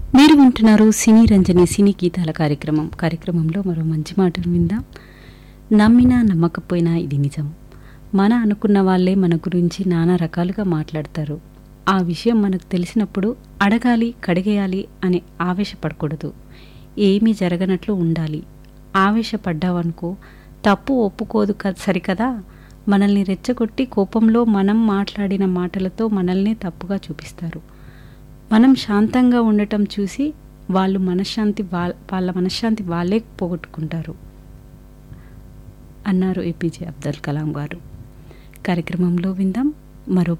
మీరు వింటున్నారు సినీ రంజని సినీ గీతాల కార్యక్రమం కార్యక్రమంలో మరో మంచి మాటలు విందాం నమ్మినా నమ్మకపోయినా ఇది నిజం మన అనుకున్న వాళ్ళే మన గురించి నానా రకాలుగా మాట్లాడతారు ఆ విషయం మనకు తెలిసినప్పుడు అడగాలి కడిగేయాలి అని ఆవేశపడకూడదు ఏమీ జరగనట్లు ఉండాలి ఆవేశపడ్డావనుకో తప్పు ఒప్పుకోదు క సరికదా మనల్ని రెచ్చగొట్టి కోపంలో మనం మాట్లాడిన మాటలతో మనల్ని తప్పుగా చూపిస్తారు మనం శాంతంగా ఉండటం చూసి వాళ్ళు మనశ్శాంతి వాళ్ళ వాళ్ళ మనశ్శాంతి వాళ్ళే పోగొట్టుకుంటారు అన్నారు ఏపీజే అబ్దుల్ కలాం గారు కార్యక్రమంలో విందాం మరో